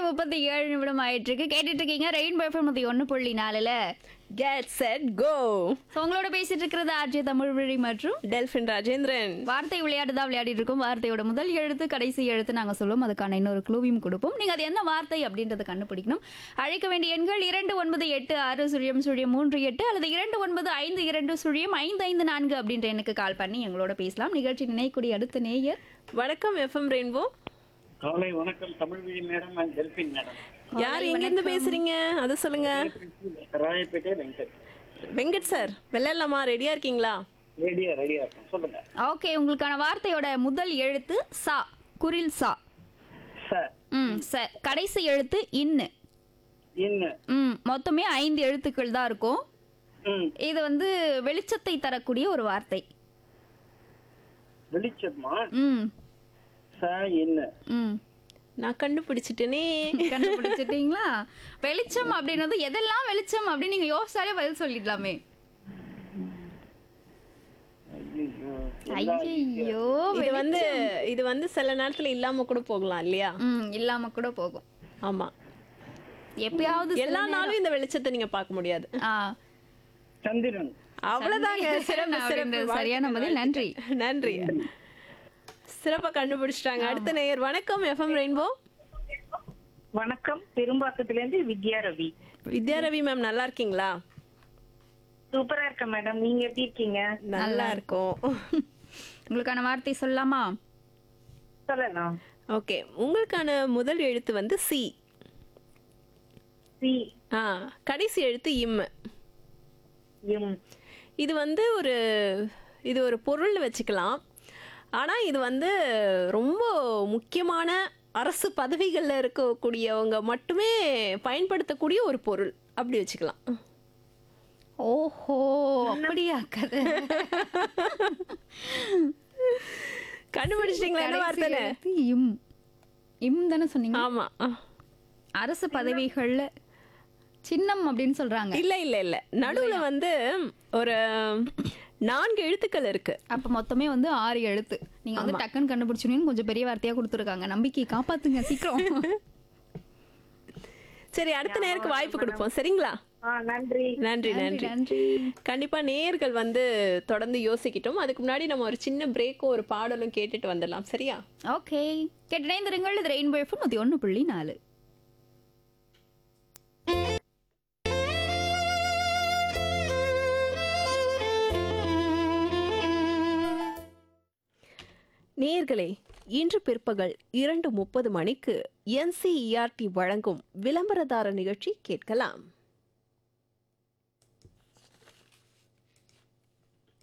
முப்பத்தி ஏழு நிமிடம் ஆயிட்டு இருக்கு கேட்டுட்டு இருக்கீங்க ரெயின் பர்ஃபர் முப்பத்தி ஒன்று புள்ளி நாலுல கெட் செட் கோ So, உங்களோட பேசிட்டு இருக்கிறது ஆர்ஜே தமிழ்மொழி மற்றும் டெல்பின் ராஜேந்திரன் வார்த்தை விளையாட்டு தான் விளையாடிட்டு இருக்கோம் வார்த்தையோட முதல் எழுத்து கடைசி எழுத்து நாங்கள் சொல்லுவோம் அதுக்கான இன்னொரு க்ளூவையும் கொடுப்போம் நீங்கள் அது என்ன வார்த்தை அப்படின்றத கண்டுபிடிக்கணும் அழைக்க வேண்டிய எண்கள் இரண்டு ஒன்பது எட்டு ஆறு சுழியம் சுழியம் மூன்று எட்டு அல்லது இரண்டு ஒன்பது ஐந்து இரண்டு சுழியம் ஐந்து ஐந்து நான்கு அப்படின்ற எண்ணுக்கு கால் பண்ணி எங்களோட பேசலாம் நிகழ்ச்சி நினைக்கூடிய அடுத்த நேயர் வணக்கம் எஃப்எம் ரெயின்போ காலை வணக்கம் Tamizhvizhi madam and Delphine madam யார் எங்க இருந்து பேசுறீங்க அதை சொல்லுங்க ராயப்பேட்டை வெங்கட் வெங்கட் சார் விளையாடலாமா ரெடியா இருக்கீங்களா ரெடியா ரெடியா இருக்கும் சொல்லுங்க ஓகே உங்களுக்கான வார்த்தையோட முதல் எழுத்து சா குரில் சா சார் ம் ச கடைசி எழுத்து இன்னு இன்னும் ம் மொத்தமே ஐந்து எழுத்துக்கள் தான் இருக்கும் ம் இது வந்து வெளிச்சத்தை தரக்கூடிய ஒரு வார்த்தை வெளிச்சமா ம் ச என்ன ம் நான் கண்டுபிடிச்சிட்டேனே கண்டுபிடிச்சிட்டீங்களா வெளிச்சம் அப்படின்றது எதெல்லாம் வெளிச்சம் அப்படின்னு நீங்க யோசிச்சாலே பதில் சொல்லிடலாமே ஐயோ இது வந்து இது வந்து சில நேரத்துல இல்லாம கூட போகலாம் இல்லையா ம் இல்லாம கூட போகும் ஆமா எப்பயாவது சில எல்லா நேரம்- நாளும் இந்த வெளிச்சத்தை நீங்க பார்க்க முடியாது ஆ சந்திரன் அவ்வளவுதாங்க சிறப்பு சிறப்பு அப்படின்றது சரியான பதில் நன்றி நன்றி சிறப்பா கண்டுபிடிச்சிட்டாங்க அடுத்த நேயர் வணக்கம் எஃப்எம் ரெயின்போ வணக்கம் பெரும்பாக்கத்துல இருந்து வித்யா ரவி வித்யா ரவி மேம் நல்லா இருக்கீங்களா சூப்பரா இருக்கேன் மேடம் நீங்க எப்படி இருக்கீங்க நல்லா இருக்கும் உங்களுக்கான வார்த்தை சொல்லலாமா சொல்லலாம் ஓகே உங்களுக்கான முதல் எழுத்து வந்து சி சி ஆ கடைசி எழுத்து இம் எம் இது வந்து ஒரு இது ஒரு பொருள் வச்சுக்கலாம் ஆனால் இது வந்து ரொம்ப முக்கியமான அரசு பதவிகளில் இருக்கக்கூடியவங்க மட்டுமே பயன்படுத்தக்கூடிய ஒரு பொருள் அப்படி வச்சுக்கலாம் ஓஹோ அப்படியா கதை கண்டுபிடிச்சிட்டிங்களா என்ன கடைசி வார்த்தை எழுத்து இம் இம் தானே சொன்னீங்க ஆமா ஆ. அரசு பதவிகள்ல சின்னம் அப்படின்னு சொல்றாங்க இல்ல இல்ல இல்ல நடுவுல வந்து ஒரு நான்கு எழுத்துக்கள் இருக்கு அப்ப மொத்தமே வந்து ஆறு எழுத்து நீங்க வந்து டக்குன்னு கண்டுபிடிச்சுன்னு கொஞ்சம் பெரிய வார்த்தையா கொடுத்துருக்காங்க நம்பிக்கை காப்பாத்துங்க சீக்கிரம் சரி அடுத்த நேருக்கு வாய்ப்பு கொடுப்போம் சரிங்களா ஆ நன்றி நன்றி நன்றி நன்றி கண்டிப்பா நேயர்கள் வந்து தொடர்ந்து யோசிக்கிட்டோம் அதுக்கு முன்னாடி நம்ம ஒரு சின்ன பிரேக்கும் ஒரு பாடலும் கேட்டுட்டு வந்துடலாம் சரியா ஓகே கேட்டினைந்திருங்கள் இது ரெயின்போ எஃப்எம் நூத்தி ஒண்ணு புள்ளி நாலு நேயர்களே இன்று பிற்பகல் இரண்டு முப்பது மணிக்கு என்சிஇஆர்டி வழங்கும் விளம்பரதார நிகழ்ச்சி கேட்கலாம்